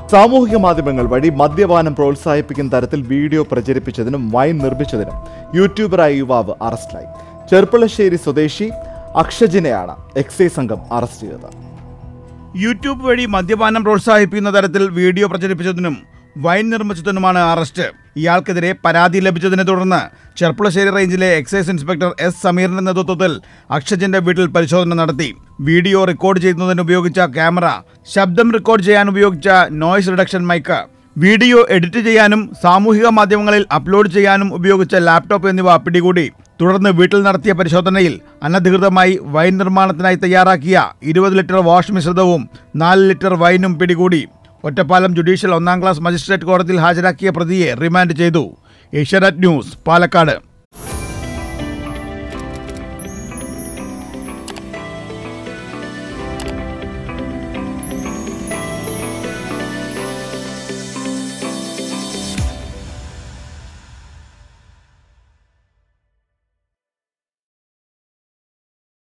സാമൂഹിക മാധ്യമങ്ങൾ വഴി മദ്യപാനം പ്രോത്സാഹിപ്പിക്കുന്ന തരത്തിൽ വീഡിയോ പ്രചരിപ്പിച്ചതിനും വൈൻ നിർമ്മിച്ചതിനും യൂട്യൂബറായ യുവാവ് അറസ്റ്റിലായി ചെർപ്പളശ്ശേരി സ്വദേശി അക്ഷജിനെയാണ് എക്സൈസ് സംഘം അറസ്റ്റ് ചെയ്തത് യൂട്യൂബ് വഴി മദ്യപാനം പ്രോത്സാഹിപ്പിക്കുന്ന തരത്തിൽ വീഡിയോ പ്രചരിപ്പിച്ചതിനും വൈൻ നിർമ്മിച്ചതിനുമാണ് അറസ്റ്റ് ഇയാൾക്കെതിരെ പരാതി ലഭിച്ചതിനെ തുടർന്ന് ചെർപ്പുളശ്ശേരി റേഞ്ചിലെ എക്സൈസ് ഇൻസ്പെക്ടർ എസ് സമീറിന്റെ നേതൃത്വത്തിൽ അക്ഷജിന്റെ വീട്ടിൽ പരിശോധന നടത്തി വീഡിയോ റെക്കോർഡ് ചെയ്യുന്നതിന് ഉപയോഗിച്ച ക്യാമറ ശബ്ദം റെക്കോർഡ് ചെയ്യാൻ ഉപയോഗിച്ച noise reduction mic video edit ചെയ്യാനും സാമൂഹിക മാധ്യമങ്ങളിൽ അപ്ലോഡ് ചെയ്യാനും ഉപയോഗിച്ച ലാപ്ടോപ്പ് എന്നിവ പിടികൂടി തുടർന്ന് വീട്ടിൽ നടത്തിയ പരിശോധനയിൽ അനധികൃതമായി വൈൻ നിർമ്മാണത്തിനായി തയ്യാറാക്കിയ ഇരുപത് ലിറ്റർ വാഷ് മിശ്രിതവും നാല് ലിറ്റർ വൈനും പിടികൂടി ഒറ്റപ്പാലം ജുഡീഷ്യൽ ഒന്നാം ക്ലാസ് മജിസ്ട്രേറ്റ് കോടതിയിൽ ഹാജരാക്കിയ പ്രതിയെ റിമാൻഡ് ചെയ്തു ഏഷ്യാനെറ്റ് ന്യൂസ് പാലക്കാട്